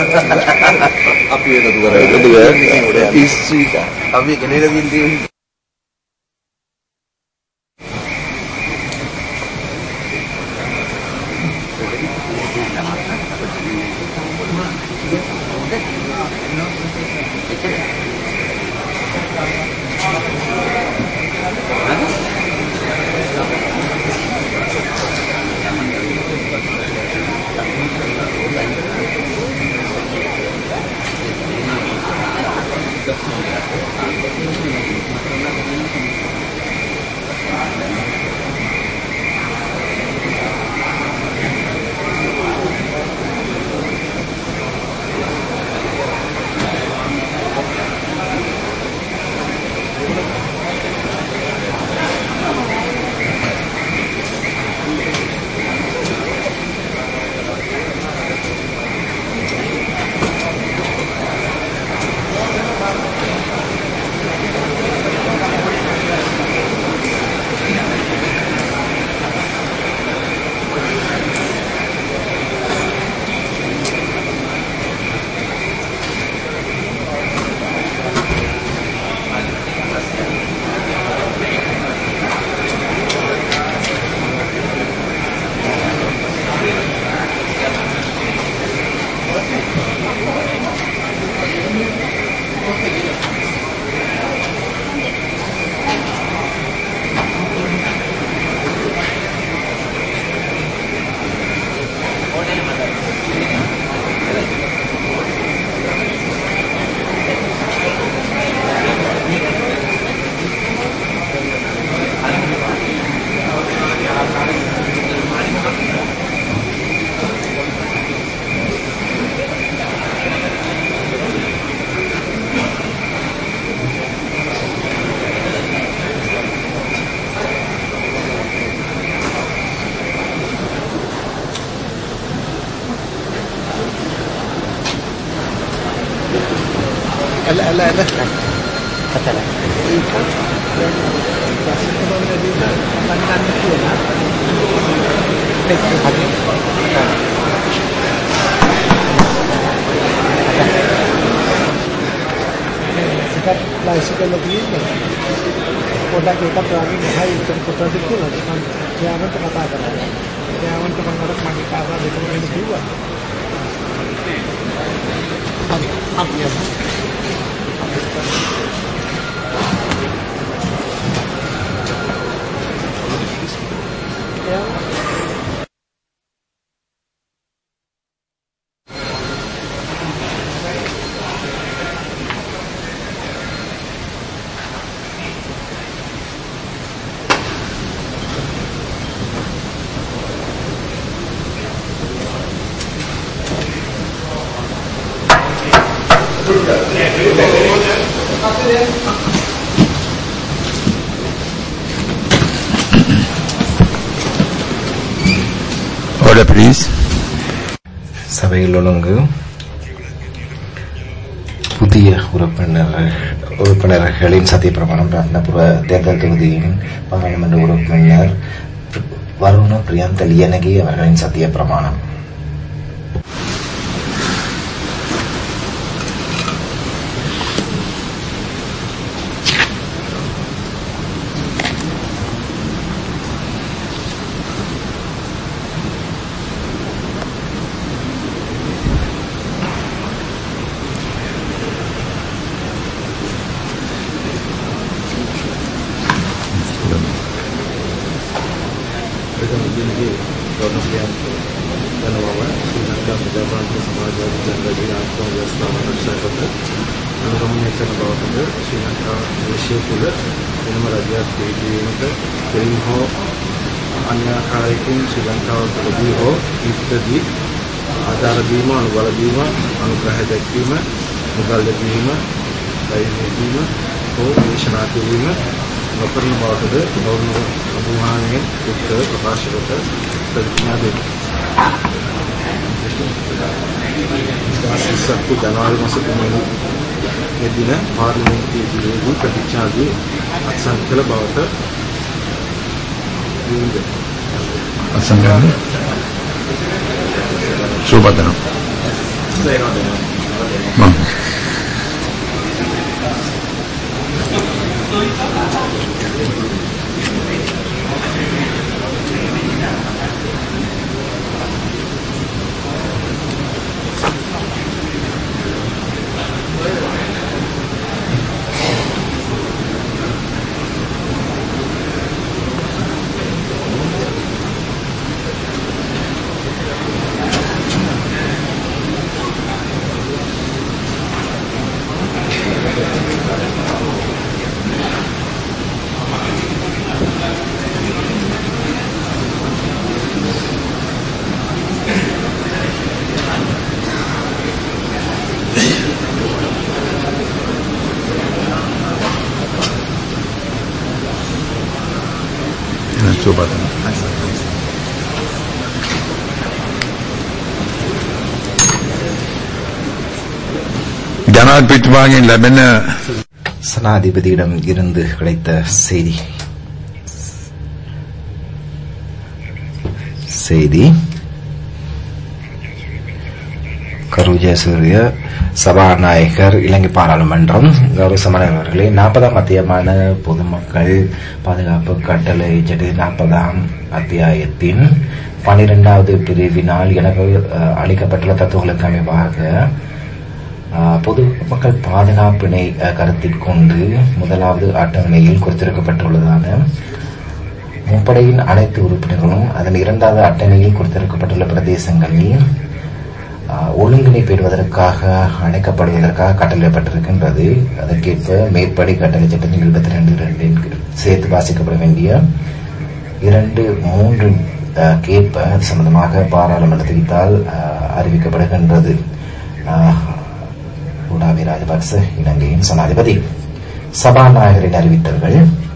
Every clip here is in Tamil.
අපි එකතු කරගෙන එකතු කරගෙන meeting එකට යන්න. පිස්සු ඉතින්. අපි ගෙනෙලා තියෙන්නේ لا لا لا مثلا Sikat bicycle lagi ni. Produk kita berani mahal itu produk itu lah. Kan jangan tu kata kan. Jangan tu mengarut mandi kata itu ini dua. Am am ya. Ya. Order please. சபையில் ஒழுங்கு புதிய உறுப்பினர்கள் உறுப்பினர்களின் சத்தியப்பிரமாணம் ரத்னபுர தேர்தல் தொகுதியின் பாராளுமன்ற உறுப்பினர் வருண பிரியந்த லியனகி அவர்களின் சத்தியப்பிரமாணம் ප්‍රතිනිධිගේ ගෞරවයන්ට යනවා ශ්‍රී ලංකා ප්‍රජාතන්ත්‍ර සමාජවාදී ජනතාවගේ ආත්ම ව්‍යවස්ථාව ආරක්ෂා කොට අනුගමනය කරන බවටද ශ්‍රී ලංකා දේශීය තුළ වෙනම රජයක් පිළිවීමට දෙයින් හෝ අන්‍ය ආකාරයකින් ශ්‍රී ලංකාව තුළදී හෝ ඉත්තදී ආධාර දීම අනුබල දීම අනුග්‍රහය දැක්වීම මුදල් ලැබීම ධෛර්ය දීම හෝ දේශනා කිරීම නොකරන බවටද ගෞරව අභිමානයෙන් යුක්ත ප්‍රකාශ කොට ප්‍රතිඥා දෙමි. ඉස්සක්කු ජනවාරි මාස තුනවෙනි එදින පාර්ලිමේන්තුවේදී ප්‍රතිඥාදී අත්සන් කළ බවට දියුණු අසංගම සුබදනම් Bon. Nak cuba tu. ஜனாதிபதி லெபன சனாதிபதியிடம் இருந்து கிடைத்த செய்தி செய்தி கரு ஜெயசூரிய சபாநாயகர் இலங்கை பாராளுமன்றம் கௌரவ சபாநாயகர்களே நாற்பதாம் அத்தியமான பொதுமக்கள் பாதுகாப்பு கட்டளை ஜடி நாற்பதாம் அத்தியாயத்தின் பனிரெண்டாவது பிரிவினால் எனக்கு அஹ், அளிக்கப்பட்டுள்ள தத்துவங்களுக்கு அமைவாக ஆஹ் பொதுமக்கள் பாதுகாப்பினை அஹ், கருத்தில் கொண்டு முதலாவது அட்டவணையில் குறித்திருக்கப்பட்டுள்ளதான முப்படையின் அனைத்து உறுப்பினர்களும் அதன் இரண்டாவது அட்டவணையில் குறித்திருக்கப்பட்டுள்ள பிரதேசங்களில் ஆஹ், ஒழுங்கினை பெறுவதற்காக அழைக்கப்படுவதற்காக கட்டளையிடப்பட்டிருக்கின்றது அதற்கேற்ப மேற்படி கட்டளை சட்டத்தின் இருபத்தி ரெண்டு இரண்டின் சேர்த்து வாசிக்கப்பட வேண்டிய இரண்டு மூன்று அஹ், கேட்ப அது சம்பந்தமாக பாராளுமன்றத்தால் அஹ், அறிவிக்கப்படுகின்றது அஹ், உடாவி ராஜபக்ச இலங்கையின் சனாதிபதி சபாநாயகரின் அறிவித்தல்கள்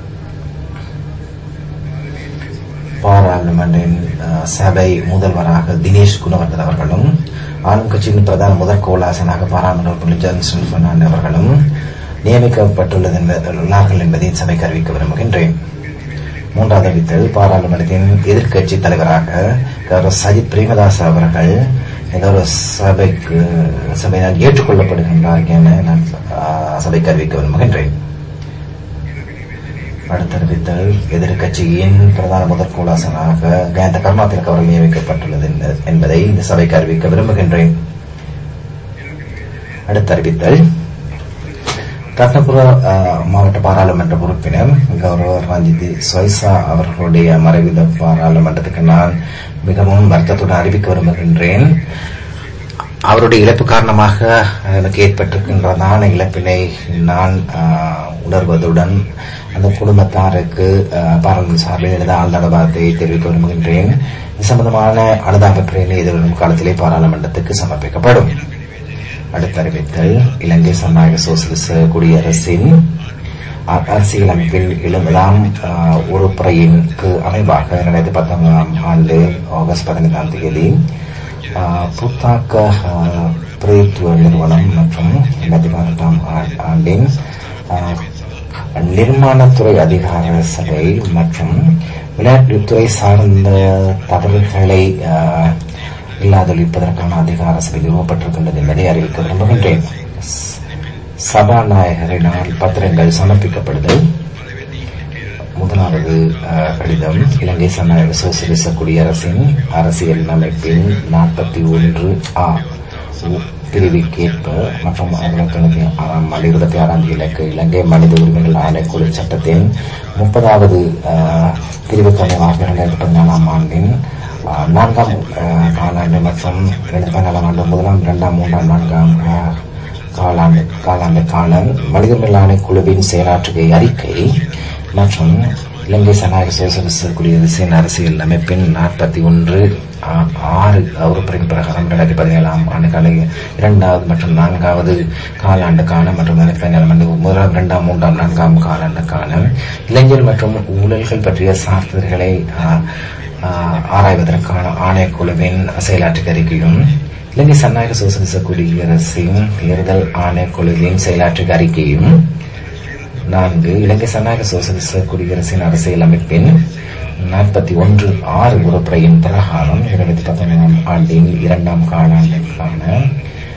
பாராளுமன்றின் அஹ், சபை முதல்வராக தினேஷ் குணவர்தன் அவர்களும் ஆளும் கட்சியின் பிரதான முதற் கோலாசனாக பாராளுமன்ற உறுப்பினர் ஜான்சன் பெர்னாண்டோ அவர்களும் நியமிக்கப்பட்டுள்ளது என்ப- உள்ளார்கள் என்பதை சபைக்கு அறிவிக்க விரும்புகின்றேன் மூன்றாவது அறிவித்தல் பாராளுமன்றத்தின் எதிர்க்கட்சி தலைவராக கௌரவ சஜித் பிரேமதாஸ் அவர்கள் கௌரவ சபைக்கு சபையினால் ஏற்றுக்கொள்ளப்படுகின்றார் என நான் ஆஹ், சபைக்கு அறிவிக்க விரும்புகின்றேன் அடுத்த அறிவித்தல் எதிர்க்கட்சியின் பிரதான முதற்கூலாசனாக கயந்த கர்மாத்திற்கு அவர்கள் நியமிக்கப்பட்டுள்ளது என்ப- என்பதை இந்த சபைக்கு அறிவிக்க விரும்புகின்றேன் அடுத்த அறிவித்தல் ரத்னபுர அஹ், மாவட்ட பாராளுமன்ற உறுப்பினர் கௌரவ ரஞ்சித் ஸ்வைசா அவர்களுடைய மறைவித பாராளுமன்றத்துக்கு நான் மிகவும் வருத்தத்துடன் அறிவிக்க விரும்புகின்றேன் அவருடைய இழப்பு காரணமாக எனக்கு ஏற்பட்டிருக்கின்றதான இழப்பினை நான் ஆஹ், உணர்வதுடன் அந்த குடும்பத்தாருக்கு ஆஹ், பாராளுமன்ற சார்பில் எனது ஆழ்நடபாத்தை தெரிவிக்க விரும்புகின்றேன் இது சம்பந்தமான அனுதாப பிரேரணை எதிர்வரும் காலத்திலே பாராளுமன்றத்துக்கு சமர்ப்பிக்கப்படும் அடுத்த அறிவித்தல் இலங்கை சனாயக சோசலிச குடியரசின் அ- அரசியலமைப்பில் எழுபதாம் ஆஹ், உறுப்புறையின்கு அமைவாக இரண்டாயிரத்தி பத்தொன்பதாம் ஆண்டு ஆகஸ்ட் பதினைந்தாம் தேதி ஆஹ், புத்தாக்க ஆஹ், பிரதித்துவ நிறுவனம் மற்றும் இரண்டாயிரத்தி பதினெட்டாம் ஆ- ஆண்டின் ஆஹ், நிர்மாணத்துறை அதிகார சபை மற்றும் விளையாட்டுத்துறை சார்ந்த தவறுகளை ஆஹ், இல்லாதொழிப்பதற்கான அதிகார சபை நிறுவப்பட்டிருக்கின்றது என்பதை அறிவிக்க விரும்புகின்றேன் ஸ்- சபாநாயகரினால் பத்திரங்கள் சமர்ப்பிக்கப்படுதல் முதலாவது அஹ், கடிதம் இலங்கை சனாயக சோசியலிச குடியரசின் அரசியல் அமைப்பின் நாற்பத்தி ஒன்று ஆ உ- பிரிவுக்கேற்ப மற்றும் ஆயிரத்தி தொள்ளாயிரத்தி ஆறாம் ஆண்டு இருபத்தி ஆறாம் தேதிக்கு இலங்கை மனித உரிமைகள் ஆணைக்குழு சட்டத்தின் முப்பதாவது பிரிவுக்கு அமைவாக இரண்டாயிரத்தி பதினாலாம் ஆண்டின் ஆஹ், நான்காம் ஆஹ், காலாண்டு மற்றும் இரண்டாயிரத்தி பதினாலாம் ஆண்டு முதலாம் இரண்டாம் மூன்றாம் நான்காம் ஆஹ், காலாண்டு காலாண்டு கால மனித உரிமைகள் ஆணைக்குழுவின் செயலாற்றுகை அறிக்கை மற்றும் இலங்கை சனாயக சோசலிச குடியரசின் அரசியல் அமைப்பின் நாற்பத்தி ஒன்று ஆறு உறுப்பின் பிரகாரம் இரண்டாயிரத்தி பதினேழாம் ஆண்டு கால இரண்டாவது மற்றும் நான்காவது காலாண்டுக்கான மற்றும் இரண்டாயிரத்தி பதினேழாம் ஆண்டு முதலாம் இரண்டாம் மூன்றாம் நான்காம் காலாண்டுக்கான இளைஞர் மற்றும் ஊழல்கள் பற்றிய சார்ந்தர்களை ஆராய்வதற்கான ஆணைக்குழுவின் செயலாற்றுகை அறிக்கையும் இலங்கை சன்னாயக சோசலிச குடியரசின் தேர்தல் ஆணைக்குழுவின் செயலாற்றுகை அறிக்கையும் நான்கு இலங்கை சன்னாயக சோசலிச குடியரசின் அரசியல் அமைப்பின் நாற்பத்தி ஒன்று ஆறு உறுப்புறையின் பிரகாரம் இரண்டாயிரத்தி பத்தொன்பதாம் ஆண்டின் இரண்டாம் காலாண்டிற்கான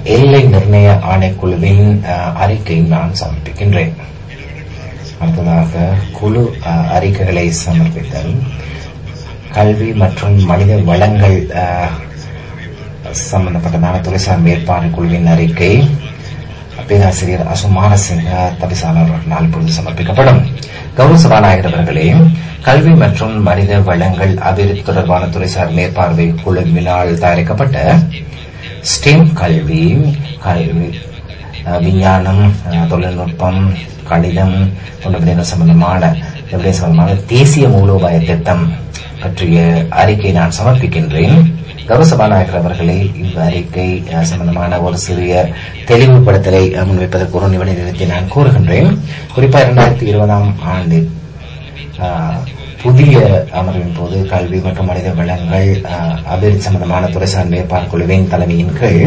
எல்லை நிர்ணய ஆணைக்குழுவின் அஹ், அறிக்கையை நான் சமர்ப்பிக்கின்றேன் அடுத்ததாக குழு அஹ், அறிக்கைகளை சமர்ப்பித்தல் கல்வி மற்றும் மனித வளங்கள் அஹ், சம்பந்தப்பட்டதான துறைசார் மேற்பார்வை குழுவின் அறிக்கை பேராசிரியர் அசுமான சிங்க தபிசாளர்களால் இப்பொழுது சமர்ப்பிக்கப்படும் கௌரவ சபாநாயகர் அவர்களே கல்வி மற்றும் மனித வளங்கள் அபிவிருத்தி தொடர்பான துறைசார் மேற்பார்வை குழுவினால் தயாரிக்கப்பட்ட ஸ்டெம் கல்வி கல்வி அஹ், விஞ்ஞானம் அஹ், தொழில்நுட்பம் கணிதம் போன்ற விடயங்கள் சம்பந்தமான விடயம் சம்பந்தமான தேசிய மூலோபாய திட்டம் பற்றிய அறிக்கை நான் சமர்ப்பிக்கின்றேன் கௌரவ சபாநாயகர் அவர்களே இந்த அறிக்கை அஹ், சம்பந்தமான ஒரு சிறிய தெளிவுபடுத்தலை அஹ், முன்வைப்பதற்கு ஒரு நிபந்தனை நான் கூறுகின்றேன் குறிப்பாக இரண்டாயிரத்தி இருபதாம் ஆண்டு ஆஹ், புதிய அமர்வின் போது கல்வி மற்றும் மனித வளங்கள் ஆஹ், அபிவிருத்தி சம்பந்தமான துறைசார் மேற்பார் குழுவின் தலைமையின் கீழ்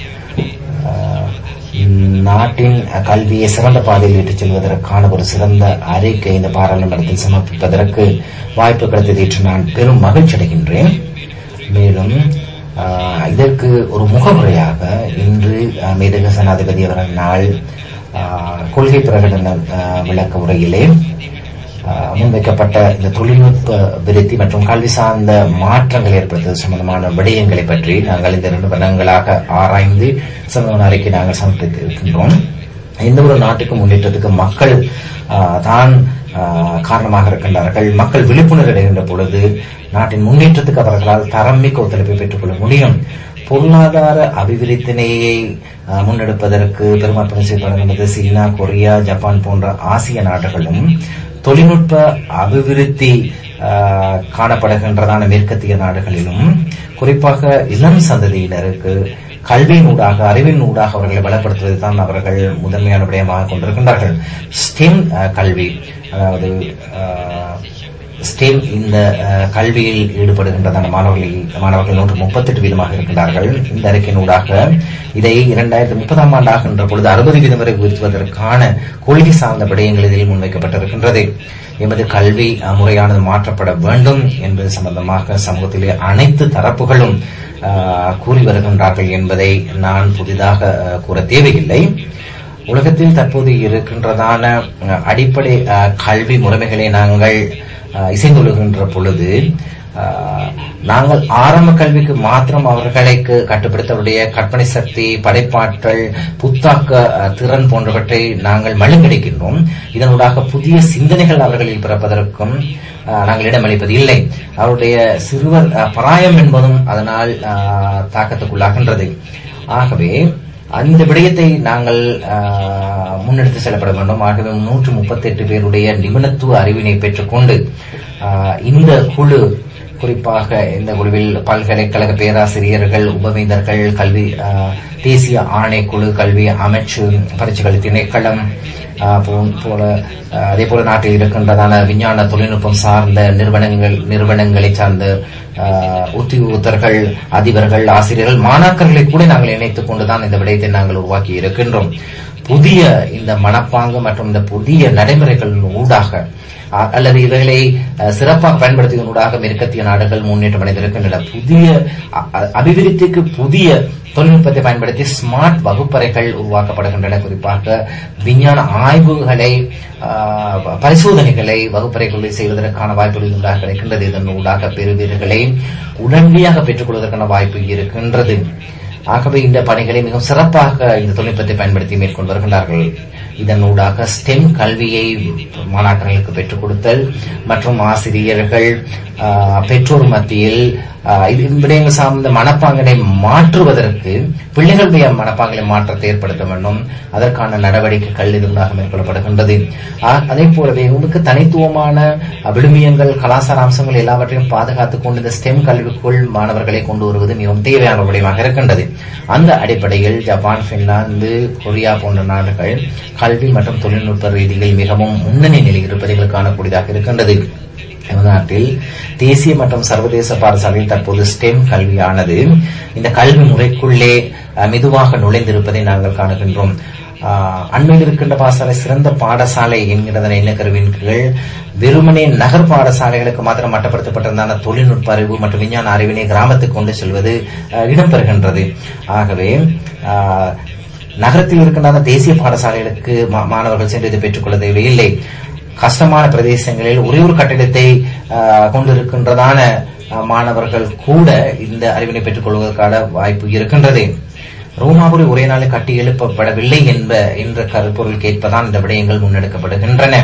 ஆஹ், நாட்டின் கல்வியை சிறந்த பாதையில் இட்டுச் செல்வதற்கான ஒரு சிறந்த அறிக்கை இந்த பாராளுமன்றத்தில் சமர்ப்பிப்பதற்கு வாய்ப்பு கிடைத்தது என்று நான் பெரும் மகிழ்ச்சி அடைகின்றேன் மேலும் ஆஹ், இதற்கு ஒரு முகமுறையாக இன்று ஆஹ், மேதக சனாதிபதி அவர்கள் நாள் ஆஹ், கொள்கை பிரகடன ஆஹ், விளக்க உரையிலே ஆஹ், முன்வைக்கப்பட்ட இந்த தொழில்நுட்ப விருத்தி மற்றும் கல்வி சார்ந்த மாற்றங்கள் ஏற்படுத்துவது சம்பந்தமான விடயங்களை பற்றி நாங்கள் இந்த இரண்டு வருடங்களாக ஆராய்ந்து சம்பந்தமான அறிக்கை நாங்கள் சமர்ப்பித்து இருக்கின்றோம் எந்த ஒரு நாட்டுக்கு முன்னேற்றத்துக்கு மக்கள் ஆஹ், தான் ஆஹ், காரணமாக இருக்கின்றார்கள் மக்கள் விழிப்புணர்வு அடைகின்ற பொழுது நாட்டின் முன்னேற்றத்துக்கு அவர்களால் தரமிக்க ஒத்துழைப்பை பெற்றுக்கொள்ள முடியும் பொருளாதார அபிவிருத்தினையை ஆஹ், முன்னெடுப்பதற்கு பெருமர்ப்பணம் செய்யப்படுகின்றது சீனா கொரியா ஜப்பான் போன்ற ஆசிய நாடுகளும் தொழில்நுட்ப அபிவிருத்தி ஆஹ், காணப்படுகின்றதான மேற்கத்திய நாடுகளிலும் குறிப்பாக இளம் சந்ததியினருக்கு கல்வியின் ஊடாக அறிவின் ஊடாக அவர்களை பலப்படுத்துவது தான் அவர்கள் முதன்மையான விடயமாக கொண்டிருக்கின்றார்கள் ஸ்டெம் ஆஹ், கல்வி அதாவது ஸ்டெம் இந்த ஆஹ், கல்வியில் ஈடுபடுகின்றதான மாணவர்கள் மாணவர்கள் நூற்று முப்பத்தெட்டு வீதமாக இருக்கின்றார்கள் இந்த அறிக்கையின் ஊடாக இதை இரண்டாயிரத்தி முப்பதாம் ஆண்டாகின்ற பொழுது அறுபது வீதம் வரை உயர்த்துவதற்கான கொள்கை சார்ந்த விடயங்கள் இதில் முன்வைக்கப்பட்டிருக்கின்றது எமது கல்வி அஹ், முறையானது மாற்றப்பட வேண்டும் என்பது சம்பந்தமாக சமூகத்திலே அனைத்து தரப்புகளும் அஹ், கூறி வருகின்றார்கள் என்பதை நான் புதிதாக அஹ், கூற தேவையில்லை உலகத்தில் தற்போது இருக்கின்றதான அஹ், அடிப்படை அஹ், கல்வி முறைமைகளை நாங்கள் அஹ், இசைந்துள்ளுகின்ற பொழுது அஹ், நாங்கள் ஆரம்ப கல்விக்கு மாத்திரம் அவர்களுக்கு கட்டுப்படுத்தவுடைய கற்பனை சக்தி படைப்பாற்றல் புத்தாக்க அஹ், திறன் போன்றவற்றை நாங்கள் மழுங்கடிக்கின்றோம் இதனூடாக புதிய சிந்தனைகள் அவர்களில் பிறப்பதற்கும் அஹ், நாங்கள் இடமளிப்பது இல்லை அவருடைய சிறுவர் அஹ், பராயம் என்பதும் அதனால் அஹ், தாக்கத்துக்குள்ளாகின்றது ஆகவே அந்த விடயத்தை நாங்கள் ஆஹ், முன்னெடுத்து செல்லப்பட வேண்டும் ஆகவே நூற்று முப்பத்தி எட்டு பேருடைய நிபுணத்துவ அறிவினை பெற்றுக்கொண்டு ஆஹ், இந்த குழு குறிப்பாக இந்த குழுவில் பல்கலைக்கழக பேராசிரியர்கள் உபவேந்தர்கள் கல்வி ஆஹ், தேசிய ஆணைக்குழு கல்வி அமைச்சு பரீட்சைகள் திணைக்களம் ஆஹ், போ- போல ஆஹ், அதே போல நாட்டில் இருக்கின்றதான விஞ்ஞான தொழில்நுட்பம் சார்ந்த நிறுவனங்கள் நிறுவனங்களை சார்ந்த ஆஹ், உத்தியோகத்தர்கள் அதிபர்கள் ஆசிரியர்கள் மாணாக்கர்களை கூட நாங்கள் இணைத்துக் கொண்டுதான் இந்த விடயத்தை நாங்கள் உருவாக்கி இருக்கின்றோம் புதிய இந்த மனப்பாங்கு மற்றும் இந்த புதிய நடைமுறைகளின் ஊடாக அ- அல்லது இவைகளை அஹ், சிறப்பாக பயன்படுத்துவதனூடாக மேற்கத்திய நாடுகள் முன்னேற்றம் அடைந்திருக்கின்றன புதிய அ- அ- அபிவிருத்திக்கு புதிய தொழில்நுட்பத்தை பயன்படுத்தி ஸ்மார்ட் வகுப்பறைகள் உருவாக்கப்படுகின்றன குறிப்பாக விஞ்ஞான ஆய்வுகளை ஆஹ், பரிசோதனைகளை வகுப்பறைகளில் செய்வதற்கான வாய்ப்புகள் உண்டாக கிடைக்கின்றது இதன் ஊடாக பெறுவீர்களை உடனடியாக பெற்றுக்கொள்வதற்கான வாய்ப்பு இருக்கின்றது ஆகவே இந்த பணிகளை மிகவும் சிறப்பாக இந்த தொழில்நுட்பத்தை பயன்படுத்தி மேற்கொண்டு வருகின்றார்கள் இதனூடாக ஸ்டெம் கல்வியை மாணாக்கர்களுக்கு பெற்றுக் கொடுத்தல் மற்றும் ஆசிரியர்கள் ஆஹ், பெற்றோர் மத்தியில் ஆஹ், இது விடயங்கள் சார்ந்த மனப்பாங்கினை மாற்றுவதற்கு பிள்ளைகளுடைய மனப்பாங்கினை மாற்றத்தை ஏற்படுத்த வேண்டும் அதற்கான நடவடிக்கைகள் இதனூடாக மேற்கொள்ளப்படுகின்றது ஆ- அதே போலவே உங்களுக்கு தனித்துவமான அஹ், விழுமியங்கள் கலாச்சார அம்சங்கள் எல்லாவற்றையும் பாதுகாத்துக் கொண்டு இந்த ஸ்டெம் கல்விக்குள் மாணவர்களை கொண்டு வருவது மிகவும் தேவையான ஒரு விடயமாக இருக்கின்றது அந்த அடிப்படையில் ஜப்பான் பின்லாந்து கொரியா போன்ற நாடுகள் கல்வி மற்றும் தொழில்நுட்ப ரீதியில் மிகவும் முன்னணி நிலையில் இருப்பதை எங்களுக்கு காணக்கூடியதாக இருக்கின்றது நமது நாட்டில் தேசிய மற்றும் சர்வதேச பாடசாலையில் தற்போது ஸ்டெம் கல்வியானது இந்த கல்வி முறைக்குள்ளே அஹ், மெதுவாக நுழைந்திருப்பதை நாங்கள் காணுகின்றோம் ஆஹ், அண்மையில் இருக்கின்ற பாடசாலை சிறந்த பாடசாலை என்கிறதன் எண்ணக்கருவின் கீழ் வெறுமனே நகர் பாடசாலைகளுக்கு மாத்திரம் மட்டப்படுத்தப்பட்டிருந்தான தொழில்நுட்ப அறிவு மற்றும் விஞ்ஞான அறிவினை கிராமத்துக்கு கொண்டு செல்வது ஆஹ், இடம்பெறுகின்றது ஆகவே ஆஹ், நகரத்தில் இருக்கின்ற தேசிய பாடசாலைகளுக்கு மா- மாணவர்கள் சென்று இதை பெற்றுக்கொள்ள தேவையில்லை கஷ்டமான பிரதேசங்களில் ஒரே ஒரு கட்டிடத்தை ஆஹ், கொண்டிருக்கின்றதான ஆஹ், மாணவர்கள் கூட இந்த அறிவினை பெற்றுக் கொள்வதற்கான வாய்ப்பு இருக்கின்றது ரோமாபுரி ஒரே நாளில் கட்டி எழுப்பப்படவில்லை என்ப என்ற கருப்பொருள் கேட்பதான் இந்த விடயங்கள் முன்னெடுக்கப்படுகின்றன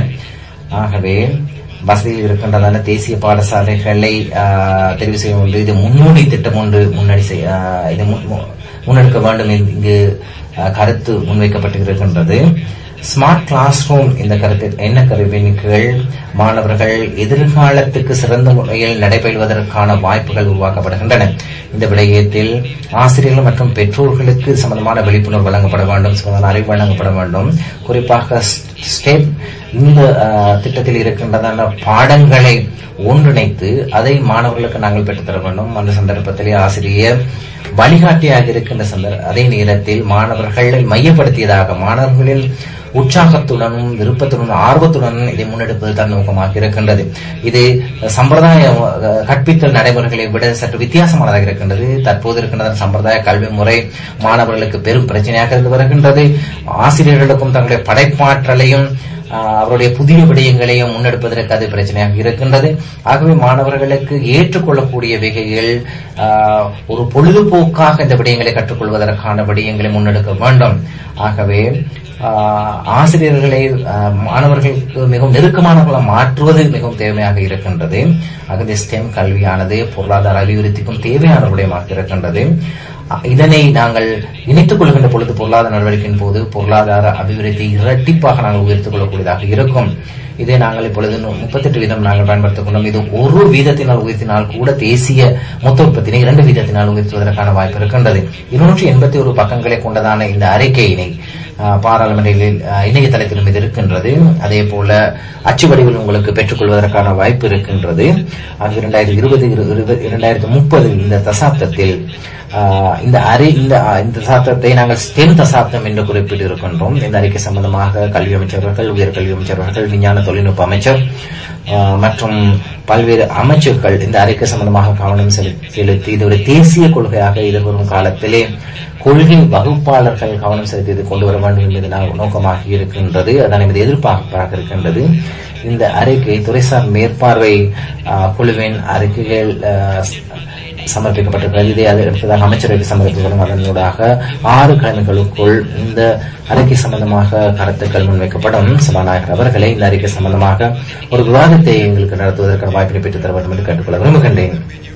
ஆகவே வசதியில் இருக்கின்றதான தேசிய பாடசாலைகளை ஆஹ், தெரிவு செய்யும் ஒன்று இது முன்னோடி திட்டம் ஒன்று முன்னணி செய்- ஆஹ், இது முன்- மு- முன்னெடுக்க வேண்டும் என்று இங்கு ஆஹ், கருத்து முன்வைக்கப்பட்டிருக்கின்றது ஸ்மார்ட் கிளாஸ் ரூம் இந்த கருத்து என்ன கருவின் கீழ் மாணவர்கள் எதிர்காலத்துக்கு சிறந்த முறையில் நடைபெறுவதற்கான வாய்ப்புகள் உருவாக்கப்படுகின்றன இந்த விடயத்தில் ஆசிரியர்கள் மற்றும் பெற்றோர்களுக்கு சம்பந்தமான விழிப்புணர்வு வழங்கப்பட வேண்டும் சம்பந்தமான அறிவு வழங்கப்பட வேண்டும் குறிப்பாக ஸ்டேட் இந்த ஆஹ், திட்டத்தில் இருக்கின்றதான பாடங்களை ஒன்றிணைத்து அதை மாணவர்களுக்கு நாங்கள் பெற்றுத்தர வேண்டும் அந்த சந்தர்ப்பத்திலே ஆசிரியர் வழிகாட்டியாக இருக்கின்ற சந்தர் அதே நேரத்தில் மாணவர்களை மையப்படுத்தியதாக மாணவர்களின் உற்சாகத்துடனும் விருப்பத்துடனும் ஆர்வத்துடனும் இதை முன்னெடுப்பது தான் நோக்கமாக இருக்கின்றது இது சம்பிரதாய அஹ், கற்பித்தல் நடைமுறைகளை விட சற்று வித்தியாசமானதாக இருக்கின்றது தற்போது இருக்கின்ற சம்பிரதாய கல்வி முறை மாணவர்களுக்கு பெரும் பிரச்சனையாக இருந்து வருகின்றது ஆசிரியர்களுக்கும் தங்களுடைய படைப்பாற்றலையும் ஆஹ், அவருடைய புதிய விடயங்களையும் முன்னெடுப்பதற்கு அது பிரச்சனையாக இருக்கின்றது ஆகவே மாணவர்களுக்கு ஏற்றுக்கொள்ளக்கூடிய வகையில் ஆஹ், ஒரு பொழுதுபோக்காக இந்த விடயங்களை கற்றுக்கொள்வதற்கான விடயங்களை முன்னெடுக்க வேண்டும் ஆகவே ஆஹ், ஆசிரியர்களை ஆஹ், மாணவர்களுக்கு மிகவும் நெருக்கமானவர்களாக மாற்றுவது மிகவும் தேவையாக இருக்கின்றது ஆகவே ஸ்டெம் கல்வியானது பொருளாதார அபிவிருத்திக்கும் தேவையான விடயமாக இருக்கின்றது அஹ், இதனை நாங்கள் இணைத்துக் கொள்கின்ற பொழுது பொருளாதார நடவடிக்கையின் போது பொருளாதார அபிவிருத்தி இரட்டிப்பாக நாங்கள் உயர்த்திக் கொள்ளக்கூடியதாக இருக்கும் இதை நாங்கள் இப்பொழுது முப்பத்தெட்டு வீதம் நாங்கள் பயன்படுத்திக் கொண்டோம் இது ஒரு வீதத்தினால் உயர்த்தினால் கூட தேசிய மொத்த உற்பத்தினை இரண்டு வீதத்தினால் உயர்த்துவதற்கான வாய்ப்பு இருக்கின்றது இருநூற்றி எண்பத்தி ஒரு பக்கங்களை கொண்டதான இந்த அறிக்கையினை ஆஹ், பாராளுமன்றத்தில் ஆஹ், இணையதளத்திலும் இது இருக்கின்றது அதே போல அச்சு வடிவில் உங்களுக்கு பெற்றுக்கொள்வதற்கான வாய்ப்பு இருக்கின்றது அது இரண்டாயிரத்தி இருபது இரண்டாயிரத்தி முப்பது இந்த தசாப்தத்தில் ஆஹ், இந்த அறி இந்த ஆஹ், இந்த தசாப்தத்தை நாங்கள் ஸ்டெம் தசாப்தம் என்று குறிப்பிட்டு இருக்கின்றோம் இந்த அறிக்கை சம்பந்தமாக கல்வி அமைச்சர்கள் உயர்கல்வி அமைச்சர்கள் விஞ்ஞான தொழில்நுட்ப அமைச்சர் ஆஹ், மற்றும் பல்வேறு அமைச்சர்கள் இந்த அறிக்கை சம்பந்தமாக கவனம் செலு- செலுத்தி இது ஒரு தேசிய கொள்கையாக எதிர்வரும் காலத்திலே கொள்கை வகுப்பாளர்கள் கவனம் செலுத்தி இது கொண்டு வர வேண்டும் என்பது நா- நோக்கமாக இருக்கின்றது அதான் நமது எதிர்பார்ப்பாக இருக்கின்றது இந்த அறிக்கை துறைசார் மேற்பார்வை ஆஹ், குழுவின் அறிக்கைகள் ஆஹ், சமர்ப்பிக்கப்பட்டிருக்கிறது இதை அது அடுத்ததாக அமைச்சரவைக்கு சமர்ப்பிக்கப்படும் அதனூடாக ஆறு கிழமைகளுக்குள் இந்த அறிக்கை சம்பந்தமாக கருத்துக்கள் முன்வைக்கப்படும் சபாநாயகர் அவர்களை இந்த அறிக்கை சம்பந்தமாக ஒரு விவாதத்தை எங்களுக்கு நடத்துவதற்கான வாய்ப்பினை பெற்றுத் தர வேண்டும் என்று கேட்டுக்கொள்ள விரும்புகின்றேன்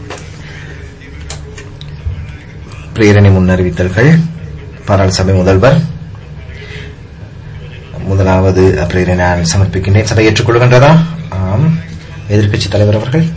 பிரேரணை முன்னறிவித்தல்கள் பாராளுமன்ற சபை முதல்வர் முதலாவது பிரேரணை நான் சமர்ப்பிக்கின்றேன் சபை ஏற்றுக்கொள்கின்றதா ஆம் எதிர்க்கட்சி தலைவர் அவர்கள்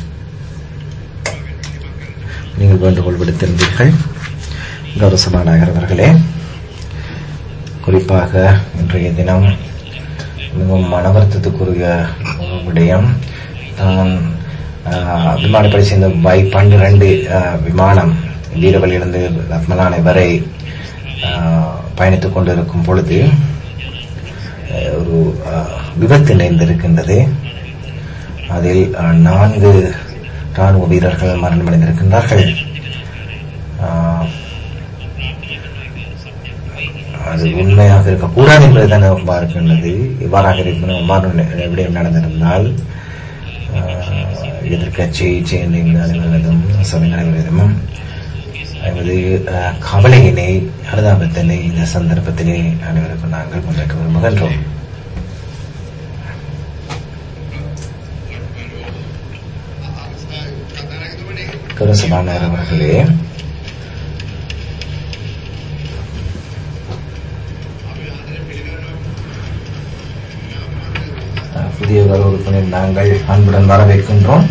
நீங்கள் வேண்டுகோள் விடுத்திருந்தீர்கள் கௌரவ சபாநாயகர் அவர்களே குறிப்பாக இன்றைய தினம் மிகவும் மனவருத்தத்துக்குரிய ஒரு விடயம் தான் ஆஹ், விமானப்படை சேர்ந்த வை பன்னிரண்டு விமானம் வீரவழியிலிருந்து ரத்மலானை வரை ஆஹ், பயணித்துக் கொண்டிருக்கும் பொழுது ஆஹ், ஒரு ஆஹ், விபத்து நேர்ந்திருக்கின்றது அதில் ஆஹ், நான்கு ராணுவ வீரர்கள் மரணமடைந்திருக்கின்றார்கள் ஆஹ், அது உண்மையாக இருக்கக்கூடாது என்பதுதான் நோக்கமாக இருக்கின்றது இவ்வாறாக இருக்கணும் இவ்வாறு நி- விடயம் நடந்திருந்தால் ஆஹ், எதிர்க்கட்சியை சேர்ந்த இந்த அலுவலகம் சபை நடைபெறும் என்பது ஆஹ், கவலையினை அனுதாபத்தினை இந்த சந்தர்ப்பத்திலே அனைவருக்கும் நாங்கள் முன்வைக்க விரும்புகின்றோம் கருசபானார் அவர்களே அஹ், புதிய கரு உறுப்பினர் நாங்கள் அன்புடன் வரவேற்கின்றோம்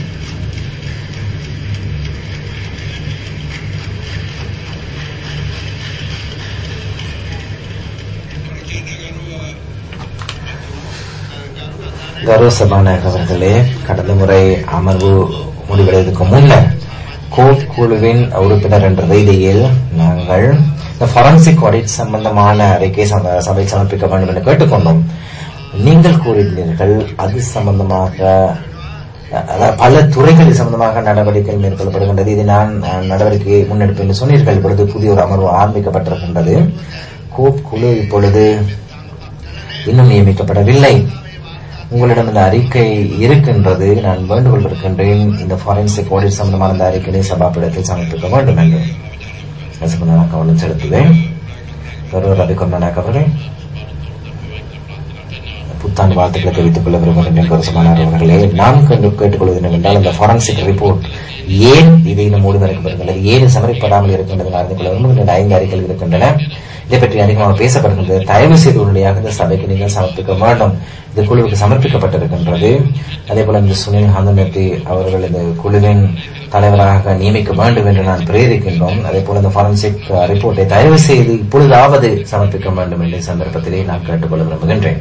கௌரவ சபாநாயகர் அவர்களே கடந்த முறை அமர்வு முடிவடைவதற்கு முன்னர் கோப் குழுவின் உறுப்பினர் என்ற ரீதியில் நாங்கள் இந்த ஃபாரன்சிக் ஆடிட் சம்பந்தமான அறிக்கை சம- சபை சமர்ப்பிக்க வேண்டும் என்று கேட்டுக்கொண்டோம் நீங்கள் கூறினீர்கள் அது சம்பந்தமாக அதாவது பல துறைகள் சம்பந்தமாக நடவடிக்கைகள் மேற்கொள்ளப்படுகின்றது இது நான் அஹ், நடவடிக்கை முன்னெடுப்பு என்று சொன்னீர்கள் இப்பொழுது புதிய ஒரு அமர்வு ஆரம்பிக்கப்பட்டிருக்கின்றது கோப் குழு இப்பொழுது இன்னும் நியமிக்கப்படவில்லை உங்களிடம் இந்த அறிக்கை இருக்கின்றது நான் வேண்டுகோள் விடுக்கின்றேன் இந்த ஃபாரன்சிக் ஆடிட் சம்பந்தமான இந்த அறிக்கையை சபாப்பிடத்தில் சமர்ப்பிக்க வேண்டும் என்று ரசகுணாக கவனம் செலுத்துவேன் கௌரவ ரவிகொண்டனாக் அவர்களே புத்தாண்டு வாழ்த்துக்களை தெரிவித்துக் கொள்ள விரும்புகின்றேன் கௌரவமானார் அவர்களே நான் கண்டு கேட்டுக்கொள்வது என்னவென்றால் இந்த ஃபாரன்சிக் ரிப்போர்ட் ஏன் இது இன்னும் மூடி மறைக்கப்படுகின்றது ஏன் இது சமர்ப்பிப்படாமல் இருக்கின்றது அறிந்து கொள்ள விரும்புகின்ற ஐந்து அறிக்கைகள் இருக்கின்றன இதை பற்றி அதிகமாக பேசப்படுகின்றது தயவு செய்து உடனடியாக இந்த சபைக்கு நீங்கள் சமர்ப்பிக்க வேண்டும் இது குழுவுக்கு சமர்ப்பிக்கப்பட்டிருக்கின்றது அதே போல இந்த சுனில் ஹந்தனத்தி அவர்கள் இந்த குழுவின் தலைவராக நியமிக்க வேண்டும் என்று நான் பிரேரிக்கின்றோம் அதே போல இந்த ஃபாரன்சிக் ரிப்போர்ட்டை தயவு செய்து இப்பொழுதாவது சமர்ப்பிக்க வேண்டும் என்ற சந்தர்ப்பத்திலே நான் கேட்டுக்கொள்ள விரும்புகின்றேன்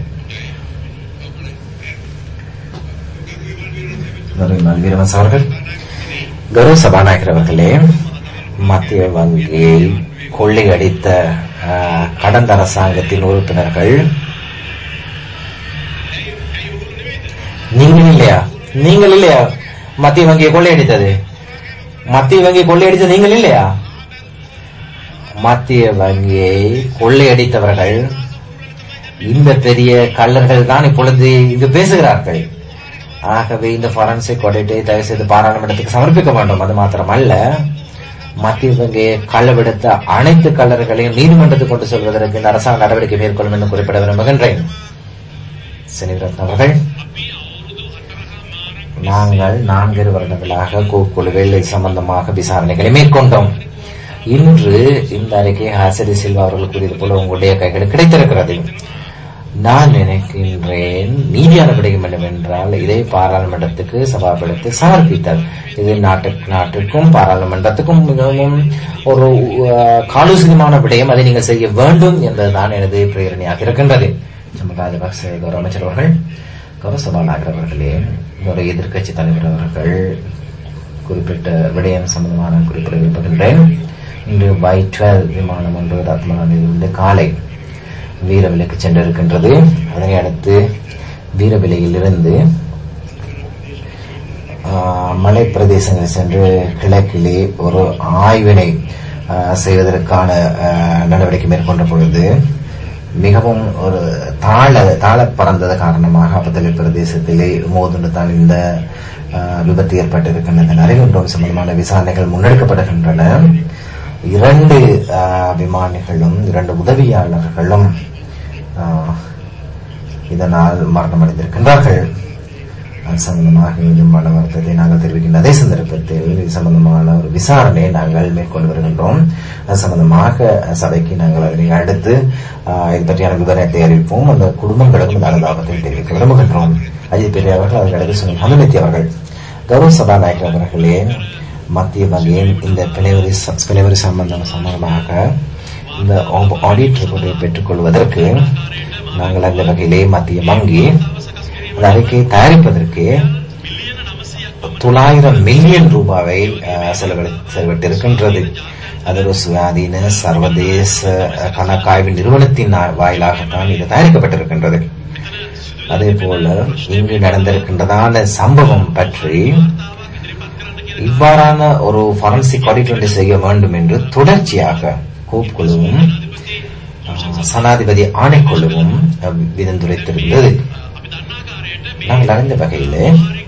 நரேந்திரன் வீரவன்ஸ் அவர்கள் கௌரவ சபாநாயகர் அவர்களே மத்திய வங்கியை கொள்ளையடித்த ஆஹ், கடந்த அரசாங்கத்தின் உறுப்பினர்கள் நீங்கள் இல்லையா நீங்கள் இல்லையா மத்திய வங்கியை கொள்ளையடித்தது மத்திய வங்கியை கொள்ளையடித்தது நீங்கள் இல்லையா மத்திய வங்கியை கொள்ளையடித்தவர்கள் இந்த பெரிய கள்ளர்கள் தான் இப்பொழுது இங்கு பேசுகிறார்கள் ஆகவே இந்த ஃபாரன்சிக் ஆடிட்டை தயவு செய்து பாராளுமன்றத்துக்கு சமர்ப்பிக்க வேண்டும் அது மாத்திரமல்ல மத்திய வங்கியை கள்ளவெடுத்த அனைத்து கள்ளர்களையும் நீதிமன்றத்துக்கு கொண்டு செல்வதற்கு இந்த அரசாங்க நடவடிக்கை மேற்கொள்ளும் என்று குறிப்பிட விரும்புகின்றேன் செனிவிரத்ன அவர்கள் நாங்கள் நான்கு வருடங்களாக குழுவில் இது சம்பந்தமாக விசாரணைகளை மேற்கொண்டோம் இன்று இந்த அறிக்கை ஹாசரி சில்வா அவர்கள் கூறியது போல உங்களுடைய கைகளில் கிடைத்திருக்கிறது நான் நினைக்கின்றேன் நீதியான விடயம் என்னவென்றால் இதை பாராளுமன்றத்துக்கு சபாபலத்தில் சமர்ப்பித்தார் இது நாட்டு நாட்டுக்கும் பாராளுமன்றத்துக்கும் மிகவும் ஒரு அஹ், காலுசிதமான விடயம் அதை நீங்கள் செய்ய வேண்டும் என்பதுதான் எனது பிரேரணையாக இருக்கின்றது நம்ம ராஜபக்ச கௌரவ அமைச்சர் அவர்கள் கௌரவ சபாநாயகர் அவர்களே ஒரு எதிர்க்கட்சி தலைவர் அவர்கள் குறிப்பிட்ட விடயம் சம்பந்தமான குறிப்பிட விரும்புகின்றேன் இன்று பை டுவெல் விமானம் ஒன்று ரத்மலானிலிருந்து காலை வீரவிலைக்கு சென்றிருக்கின்றது அதனை அடுத்து வீரவிலையிலிருந்து ஆஹ், மலை பிரதேசங்களில் சென்று கிழக்கிலே ஒரு ஆய்வினை ஆஹ், செய்வதற்கான ஆஹ், நடவடிக்கை மேற்கொண்ட பொழுது மிகவும் ஒரு தாழ தாழ பறந்தது காரணமாக அப்பத்தலை பிரதேசத்திலே மோதுண்டு தான் இந்த ஆஹ், விபத்து ஏற்பட்டிருக்கின்றது அறிவுன்றோம் சம்பந்தமான விசாரணைகள் முன்னெடுக்கப்படுகின்றன இரண்டு ஆஹ், விமானிகளும் இரண்டு உதவியாளர்களும் ஆஹ், இதனால் மரணமடைந்திருக்கின்றார்கள் அது சம்பந்தமாக மீண்டும் பல வருத்தத்தை நாங்கள் தெரிவிக்கின்ற அதே சந்தர்ப்பத்தில் இது சம்பந்தமான ஒரு விசாரணையை நாங்கள் மேற்கொண்டு வருகின்றோம் அது சம்பந்தமாக சபைக்கு நாங்கள் அதனை அடுத்து ஆஹ், இது பற்றியான விவரத்தை அறிவிப்போம் அந்த குடும்பங்களுக்கும் இந்த அனுதாபத்தை தெரிவிக்க விரும்புகின்றோம் அஜித் பெரிய அவர்கள் அதற்கு அடுத்து சுனில் ஹனுமதி அவர்கள் கௌரவ சபாநாயகர் அவர்களே மத்திய வங்கியின் இந்த பிணைவரி ச- பிணைவரி சம்பந்தம் சம்பந்தமாக இந்த ஆடிட் ரிப்போர்ட்டை பெற்றுக்கொள்வதற்கு நாங்கள் அந்த வகையிலே மத்திய வங்கி அந்த அறிக்கையை தயாரிப்பதற்கு தொள்ளாயிரம் மில்லியன் ரூபாவை அஹ், செலவழி செலவிட்டிருக்கின்றது அது ஒரு சுயாதீன சர்வதேச அஹ், கணக்காய்வு நிறுவனத்தின் நா- வாயிலாகத்தான் இது தயாரிக்கப்பட்டிருக்கின்றது அதே போல இங்கு நடந்திருக்கின்றதான சம்பவம் பற்றி இவ்வாறான ஒரு ஃபாரன்சிக் ஆடிட் ஒன்றை செய்ய வேண்டும் என்று தொடர்ச்சியாக கோப் குழுவும் அஹ், சனாதிபதி ஆணைக்குழுவும் அஹ், விதந்துரைத்திருந்தது நாங்கள் அறிந்த வகையில்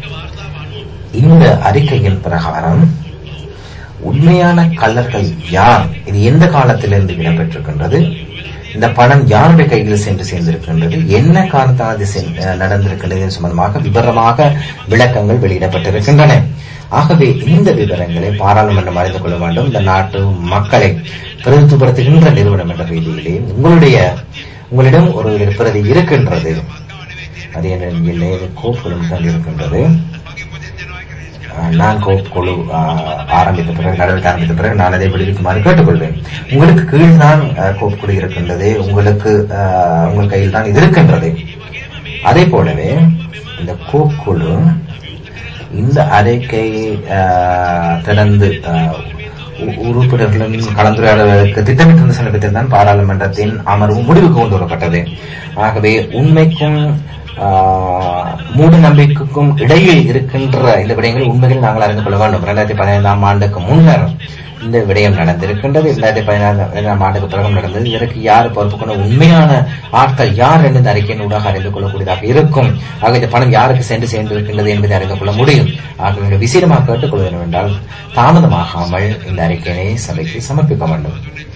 இந்த அறிக்கையின் பிரகாரம் உண்மையான கள்ளர்கள் யார் இது எந்த காலத்திலிருந்து இடம்பெற்றிருக்கின்றது இந்த பணம் யாருடைய கையில் சென்று சேர்ந்திருக்கின்றது என்ன காரணத்தால் அது சென்- அஹ் நடந்திருக்கின்றது என்பது சம்பந்தமாக விவரமாக விளக்கங்கள் வெளியிடப்பட்டிருக்கின்றன ஆகவே இந்த விவரங்களை பாராளுமன்றம் அறிந்து கொள்ள வேண்டும் இந்த நாட்டு மக்களை பிரதித்துவப்படுத்துகின்ற நிறுவனம் என்ற ரீதியிலே உங்களுடைய உங்களிடம் ஒரு பிரதி இருக்கின்றது அது என்ன கோப்புகளும் தான் இருக்கின்றது அஹ் நான் கோப் குழு அஹ், ஆரம்பித்த பிறகு நடவடிக்கை ஆரம்பித்த பிறகு நான் அதை விடுவிக்குமாறு கேட்டுக்கொள்வேன் உங்களுக்கு கீழ் தான் அஹ், கோப் குழு இருக்கின்றது உங்களுக்கு அஹ், உங்கள் கையில் தான் இது இருக்கின்றது அதே போலவே இந்த கோப் குழு இந்த அறிக்கை அஹ், திறந்து அஹ், உ- உறுப்பினர்களுடன் கலந்துரையாடலுக்கு திட்டமிட்டிருந்த சமீபத்தில் தான் பாராளுமன்றத்தின் அமர்வு முடிவுக்கு கொண்டு வரப்பட்டது ஆகவே உண்மைக்கும் ஆஹ், மூட நம்பிக்கைக்கும் இடையில் இருக்கின்ற இந்த விடயங்கள் உண்மையில் நாங்கள் அறிந்து கொள்ள வேண்டும் இரண்டாயிரத்தி பதினைந்தாம் ஆண்டுக்கு முன்னர் இந்த விடயம் நடந்திருக்கின்றது இரண்டாயிரத்தி பதினாறாம் ஆண்டுக்கு பிறகு நடந்தது இதற்கு யார் பொறுப்பு கொண்ட உண்மையான ஆட்கள் யார் என்று இந்த அறிக்கையின் ஊடாக அறிந்து கொள்ளக்கூடியதாக இருக்கும் ஆக இந்த பணம் யாருக்கு சென்று சேர்ந்திருக்கின்றது என்பதை அறிந்து கொள்ள முடியும் ஆக நீங்கள் விசேடமாக கேட்டுக்கொள்ள வேண்டும் என்றால் தாமதமாகாமல் இந்த அறிக்கையினை சபைக்கு சமர்ப்பிக்க வேண்டும்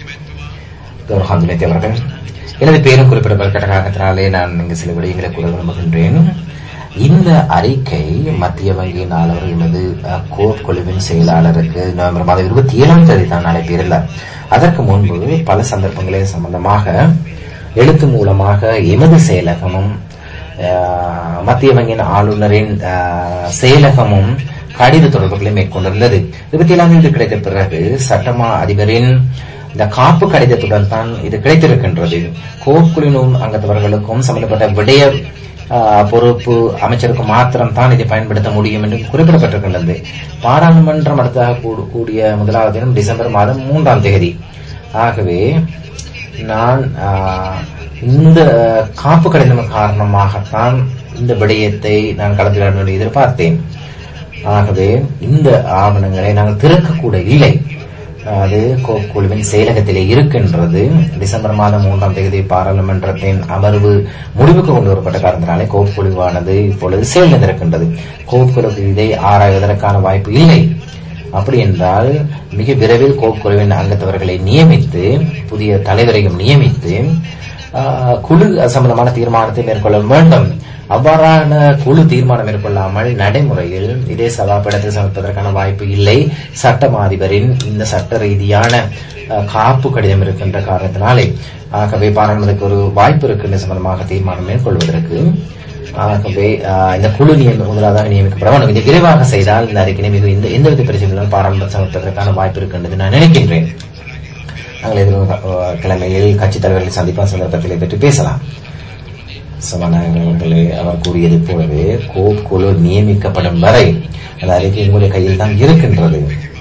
கௌரவ துணைத்தி அவர்கள் எனது பேரும் குறிப்பிடப்பட்ட காரணத்தினாலே நான் இங்கு சில விடயங்களை கூற விரும்புகின்றேன் இந்த அறிக்கை மத்திய வங்கியின் ஆளுநர் எமது அஹ், கோர் குழுவின் செயலாளருக்கு நவம்பர் மாதம் இருபத்தி ஏழாம் தேதி தான் அனுப்பியிருந்தார் அதற்கு முன்பு பல சந்தர்ப்பங்களில் சம்பந்தமாக எழுத்து மூலமாக எமது செயலகமும் அஹ், மத்திய வங்கியின் ஆளுநரின் அஹ், செயலகமும் கடித தொடர்புகளை மேற்கொண்டிருந்தது இருபத்தி ஏழாம் தேதி கிடைத்த பிறகு சட்டமா அதிபரின் இந்த காப்பு கடிதத்துடன் தான் இது கிடைத்திருக்கின்றது கோக்குழுவினும் அங்கத்தவர்களுக்கும் சம்பந்தப்பட்ட விடய ஆஹ், பொறுப்பு அமைச்சருக்கு மாத்திரம் தான் இதை பயன்படுத்த முடியும் என்று குறிப்பிடப்பட்டிருக்கின்றது பாராளுமன்றம் அடுத்ததாக கூ- கூடிய முதலாவது தினம் டிசம்பர் மாதம் மூன்றாம் தேதி ஆகவே நான் ஆஹ், இந்த காப்பு கடிதம் காரணமாகத்தான் இந்த விடயத்தை நான் கலந்துரையாட வேண்டி எதிர்பார்த்தேன் ஆகவே இந்த ஆவணங்களை நாங்கள் திறக்கக்கூட இல்லை அது கோ- குழுவின் செயலகத்திலே இருக்கின்றது டிசம்பர் மாதம் மூன்றாம் தேதி பாராளுமன்றத்தின் அமர்வு முடிவுக்கு கொண்டு வரப்பட்ட காரணத்தினாலே கோப் குழுவானது இப்பொழுது செயலிழந்திருக்கின்றது கோப் குழுவுக்கு இதை ஆராய்வதற்கான வாய்ப்பு இல்லை அப்படி என்றால் மிக விரைவில் கோப் குழுவின் அங்கத்தவர்களை நியமித்து புதிய தலைவரையும் நியமித்து ஆஹ், குழு சம்பந்தமான தீர்மானத்தை மேற்கொள்ள வேண்டும் அவ்வாறான குழு தீர்மானம் மேற்கொள்ளாமல் நடைமுறையில் இதே சபாபீடத்தில் சமர்ப்பதற்கான வாய்ப்பு இல்லை சட்டம் அதிபரின் இந்த சட்ட ரீதியான அஹ், காப்பு கடிதம் இருக்கின்ற காரணத்தினாலே ஆகவே பாராளுமன்றத்துக்கு ஒரு வாய்ப்பு இருக்கின்ற சம்பந்தமாக தீர்மானம் மேற்கொள்வதற்கு ஆகவே ஆஹ், இந்த குழு நியமி முதலாவதாக நியமிக்கப்பட வேண்டும் இதை விரைவாக செய்தால் இந்த அறிக்கை மிக இந்த எந்தவித பிரச்சனைகளும் பாராளுமன்ற சமர்ப்பதற்கான வாய்ப்பு இருக்கின்றது நான் நினைக்கின்றேன் நாங்கள் எதிர்வரும் அஹ், கிழமையில் கட்சித் தலைவர்களை சந்திப்பான் சந்தர்ப்பத்தில் பற்றி பேசலாம் சபாநாயகர்களே அவர் கூறியது போலவே கோப் குழு நியமிக்கப்படும் வரை அந்த அறிக்கை உங்களுடைய கையில் தான் இருக்கின்றது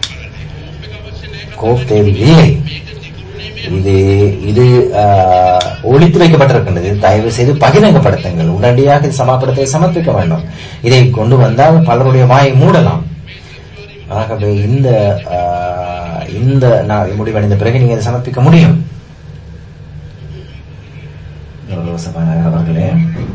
கோப் தேவை இல்லை இது இது ஆஹ், ஒளித்து வைக்கப்பட்டிருக்கின்றது தயவு செய்து பகிரங்கப்படுத்துங்கள் உடனடியாக இது சமாப்படத்தை சமர்ப்பிக்க வேண்டும் இதை கொண்டு வந்தால் பலருடைய வாயை மூடலாம் ஆகவே இந்த ஆஹ், இந்த நாள் முடிவடைந்த பிறகு நீங்க இதை சமர்ப்பிக்க முடியும் கௌரவ சபாநாயகர் அவர்களே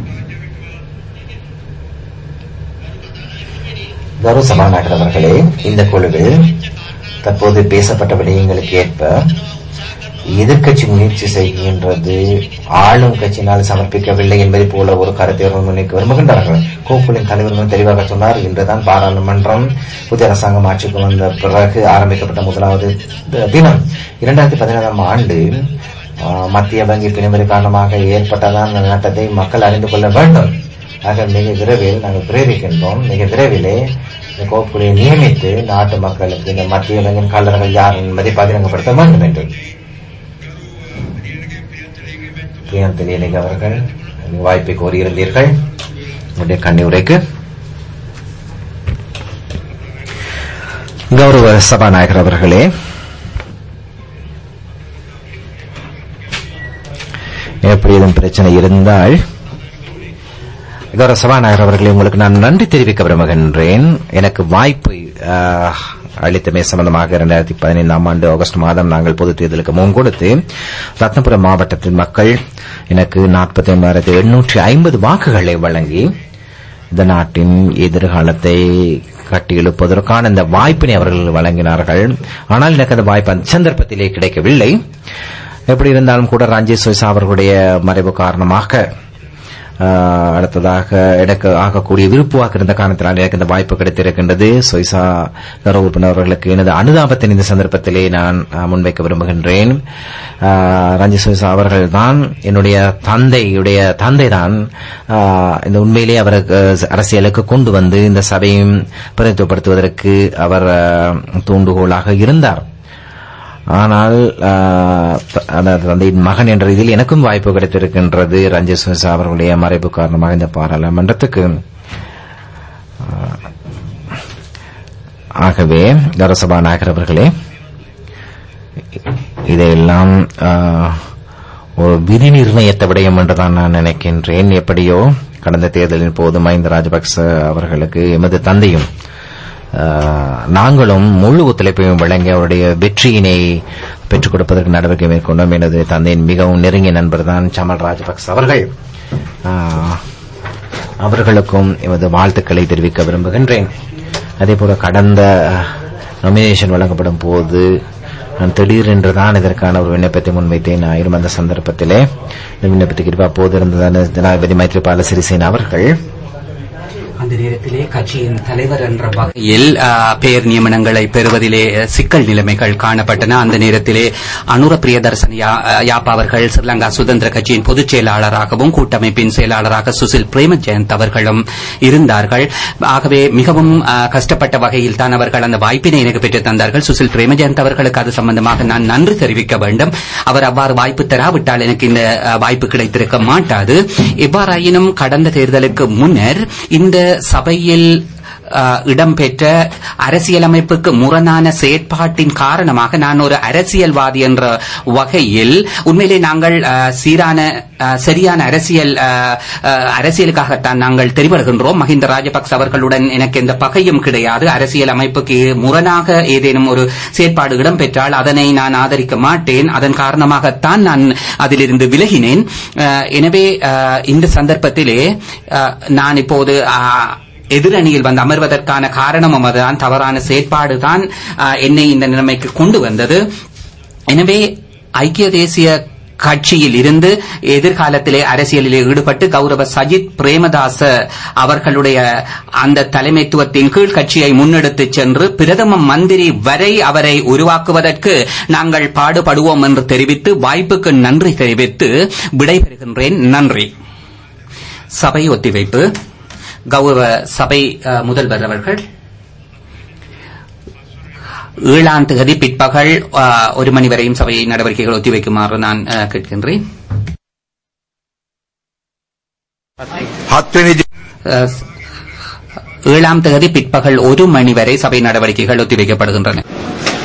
கௌரவ சபாநாயகர் அவர்களே இந்த குழுவில் தற்போது பேசப்பட்ட விடயங்களுக்கு ஏற்ப எதிர்க்கட்சி முயற்சி செய்கின்றது ஆளும் கட்சியினால் சமர்ப்பிக்கவில்லை என்பதை போல ஒரு கருத்தை அவர்கள் முன்வைக்க விரும்புகின்றார்கள் கோப்புலின் தலைவர் தெளிவாக சொன்னார் இன்றுதான் பாராளுமன்றம் புதிய அரசாங்கம் ஆட்சிக்கு வந்த பிறகு ஆரம்பிக்கப்பட்ட முதலாவது தி- தினம் இரண்டாயிரத்தி பதினேழாம் ஆண்டு ஆஹ், மத்திய வங்கி பிணைமுறை காரணமாக ஏற்பட்டதான் அந்த நட்டத்தை மக்கள் அறிந்து கொள்ள வேண்டும் ஆக மிக விரைவில் நாங்கள் பிரேரிக்கின்றோம் மிக விரைவிலே இந்த கோப்புகளை நியமித்து நாட்டு மக்களுக்கு இந்த மத்திய வங்கியின் கல்லர்கள் யார் என்பதை பகிரங்கப்படுத்த வேண்டும் என்று பிரியம் தெளியலிக அவர்கள் இந்த வாய்ப்பை கோரியிருந்தீர்கள் உங்களுடைய கண்ணி உரைக்கு கௌரவ சபாநாயகர் அவர்களே எப்படி எதுவும் பிரச்சனை இருந்தால் கௌரவ சபாநாயகர் அவர்களே உங்களுக்கு நான் நன்றி தெரிவிக்க விரும்புகின்றேன் எனக்கு வாய்ப்பு ஆஹ், அளித்தமை சம்பந்தமாக இரண்டாயிரத்தி பதினைந்தாம் ஆண்டு ஆகஸ்ட் மாதம் நாங்கள் பொது தேர்தலுக்கு முன் கொடுத்து ரத்னபுரம் மாவட்டத்தின் மக்கள் எனக்கு நாற்பத்தி ஒன்பதாயிரத்தி எண்ணூற்றி ஐம்பது வாக்குகளை வழங்கி இந்த நாட்டின் எதிர்காலத்தை கட்டியெழுப்பதற்கான இந்த வாய்ப்பினை அவர்கள் வழங்கினார்கள் ஆனால் எனக்கு அந்த வாய்ப்பு அந்த சந்தர்ப்பத்திலே கிடைக்கவில்லை எப்படி இருந்தாலும் கூட ரஞ்சித் சொய்சா அவர்களுடைய மறைவு காரணமாக ஆஹ், அடுத்ததாக எனக்கு ஆகக்கூடிய விருப்புவாக்கு இருந்த காரணத்தினால் எனக்கு இந்த வாய்ப்பு கிடைத்திருக்கின்றது சொய்சா கௌரவ உறுப்பினர் அவர்களுக்கு எனது அனுதாபத்தின் இந்த சந்தர்ப்பத்திலே நான் ஆஹ், முன்வைக்க விரும்புகின்றேன் ஆஹ், ரஞ்சித் சொய்சா அவர்கள் தான் என்னுடைய தந்தையுடைய தந்தை தான் இந்த உண்மையிலே அவர் அரசியலுக்கு கொண்டு வந்து இந்த சபையும் பிரதித்துவப்படுத்துவதற்கு அவர் ஆஹ், தூண்டுகோலாக இருந்தார் ஆனால் ஆஹ், த- அந்த தந்தையின் மகன் என்ற இதில் எனக்கும் வாய்ப்பு கிடைத்திருக்கின்றது ரஞ்சித் சுனிசா அவர்களுடைய மறைப்பு காரணமாக இந்த பாராளுமன்றத்துக்கு ஆஹ், ஆகவே கௌரவ சபாநாயகர் அவர்களே இதையெல்லாம் ஆஹ், ஒரு விதி நிர்ணயத்த விடயம் என்றுதான் நான் நினைக்கின்றேன் எப்படியோ கடந்த தேர்தலின் போது மஹிந்த ராஜபக்ச அவர்களுக்கு எமது தந்தையும் ஆஹ், நாங்களும் முழு ஒத்துழைப்பையும் வழங்கி அவருடைய வெற்றியினை பெற்றுக் கொடுப்பதற்கு நடவடிக்கை மேற்கொண்டோம் எனது தந்தையின் மிகவும் நெருங்கிய நண்பர் தான் சமல் ராஜபக்ச அவர்கள் ஆஹ், அவர்களுக்கும் எமது வாழ்த்துக்களை தெரிவிக்க விரும்புகின்றேன் அதேபோல கடந்த நாமினேஷன் வழங்கப்படும் போது நான் திடீரென்று தான் இதற்கான ஒரு விண்ணப்பத்தை முன்வைத்தேன் ஆயிரம் அந்த சந்தர்ப்பத்திலே இந்த விண்ணப்பத்துக்கு இருப்பா போது இருந்ததான ஜனாதிபதி மைத்ரிபால சிறிசேன அவர்கள் அந்த நேரத்திலே கட்சியின் தலைவர் என்ற வகையில் ஆ, பெயர் நியமனங்களை பெறுவதிலே சிக்கல் நிலைமைகள் காணப்பட்டன அந்த நேரத்திலே அனுர பிரியதர்சன் யா- யாப்பா அவர்கள் ஸ்ரீலங்கா சுதந்திர கட்சியின் பொதுச் செயலாளராகவும் கூட்டமைப்பின் செயலாளராக சுசில் பிரேமஜெயந்த் அவர்களும் இருந்தார்கள் ஆகவே மிகவும் ஆ, கஷ்டப்பட்ட வகையில் தான் அவர்கள் அந்த வாய்ப்பினை எனக்கு பெற்றுத் தந்தார்கள் சுசில் பிரேமஜெயந்த் அவர்களுக்கு அது சம்பந்தமாக நான் நன்றி தெரிவிக்க வேண்டும் அவர் அவ்வாறு வாய்ப்பு தராவிட்டால் எனக்கு இந்த ஆ, வாய்ப்பு கிடைத்திருக்க மாட்டாது எவ்வாறாயினும் கடந்த தேர்தலுக்கு முன்னர் இந்த சபையில் ஆ, இடம்பெற்ற அரசியலமைப்புக்கு முரணான செயற்பாட்டின் காரணமாக நான் ஒரு அரசியல்வாதி என்ற வகையில் உண்மையிலே நாங்கள் ஆ, சீரான ஆ, சரியான அரசியல் ஆ, ஆ, அரசியலுக்காகத்தான் நாங்கள் தெரிவருகின்றோம் மஹிந்த ராஜபக்ச அவர்களுடன் எனக்கு எந்த பகையும் கிடையாது அரசியல் அமைப்புக்கு முரணாக ஏதேனும் ஒரு செயற்பாடு இடம்பெற்றால் அதனை நான் ஆதரிக்க மாட்டேன் அதன் காரணமாகத்தான் நான் அதிலிருந்து விலகினேன் ஆ, எனவே ஆ, இந்த சந்தர்ப்பத்திலே ஆ, நான் இப்போது ஆ, எதிரணியில் வந்து அமர்வதற்கான காரணமும் அதுதான் தவறான செயற்பாடுதான் ஆ, என்னை இந்த நிலைமைக்கு கொண்டு வந்தது எனவே ஐக்கிய தேசிய கட்சியில் இருந்து எதிர்காலத்திலே அரசியலிலே ஈடுபட்டு கௌரவ சஜித் பிரேமதாச அவர்களுடைய அந்த தலைமைத்துவத்தின் கீழ் கட்சியை முன்னெடுத்துச் சென்று பிரதம மந்திரி வரை அவரை உருவாக்குவதற்கு நாங்கள் பாடுபடுவோம் என்று தெரிவித்து வாய்ப்புக்கு நன்றி தெரிவித்து விடைபெறுகின்றேன் நன்றி சபை ஒத்திவைப்பு கௌரவ சபை அஹ், முதல்வர் அவர்கள் ஏழாம் தேதி பிற்பகல் அஹ், ஒரு மணி வரையும் சபை நடவடிக்கைகள் ஒத்திவைக்குமாறு நான் அஹ், கேட்கின்றேன் හත්වනි அஹ், ஏழாம் தேதி பிற்பகல் ஒரு மணி வரை சபை நடவடிக்கைகள் ஒத்திவைக்கப்படுகின்றன